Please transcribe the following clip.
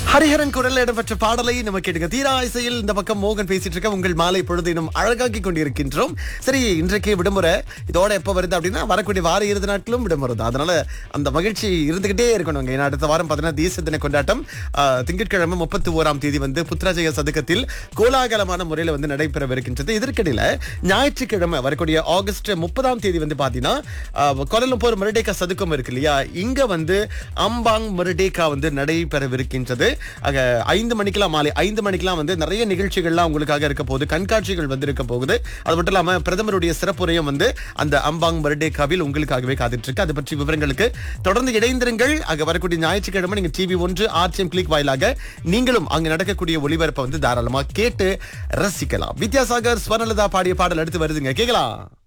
ஹரிஹரன் குரல் இடம்பெற்ற பாடலை நம்ம கேட்டுங்க தீரா இசையில் இந்த பக்கம் மோகன் பேசிட்டு இருக்க உங்கள் மாலை பொழுது இன்னும் அழகாக்கி கொண்டிருக்கின்றோம் சரி இன்றைக்கு விடுமுறை இதோட எப்ப வருது அப்படின்னா வரக்கூடிய வார இறுதி நாட்களும் விடுமுறை தான் அதனால அந்த மகிழ்ச்சி இருந்துகிட்டே இருக்கணுங்க ஏன்னா அடுத்த வாரம் பார்த்தீங்கன்னா தேசிய தின கொண்டாட்டம் ஆஹ், திங்கட்கிழமை முப்பத்தி ஓராம் தேதி வந்து புத்ராஜய சதுக்கத்தில் கோலாகலமான முறையில் வந்து நடைபெறவிருக்கின்றது இதற்கிடையில ஞாயிற்றுக்கிழமை வரக்கூடிய ஆகஸ்ட் முப்பதாம் தேதி வந்து பாத்தீங்கன்னா ஆஹ், கோலலம்பூர் மருடேக்கா சதுக்கம் இருக்கு இல்லையா இங்க வந்து அம்பாங் மருடேக்கா வந்து நடைபெறவிருக்கின்றது ஆக ஐந்து மணிக்கெல்லாம் மாலை ஐந்து மணிக்கெல்லாம் வந்து நிறைய நிகழ்ச்சிகள்லாம் உங்களுக்காக இருக்க போகுது கண்காட்சிகள் வந்து இருக்க போகுது அது மட்டும் இல்லாம பிரதமருடைய சிறப்புரையும் வந்து அந்த அம்பாங் மருடேக்காவில் உங்களுக்காகவே காத்துட்டு இருக்கு அது பற்றி விவரங்களுக்கு தொடர்ந்து இணைந்திருங்கள் அங்க வரக்கூடிய ஞாயிற்றுக்கிழமை நீங்க டிவி ஒன்று ஆர்டிஎம் கிளிக் வாயிலாக நீங்களும் அங்க நடக்கக்கூடிய ஒளிபரப்பை வந்து தாராளமா கேட்டு ரசிக்கலாம் வித்யாசாகர் ஸ்வர்ணலதா பாடிய பாடல் அடுத்து வருதுங்க கேக்கலாம்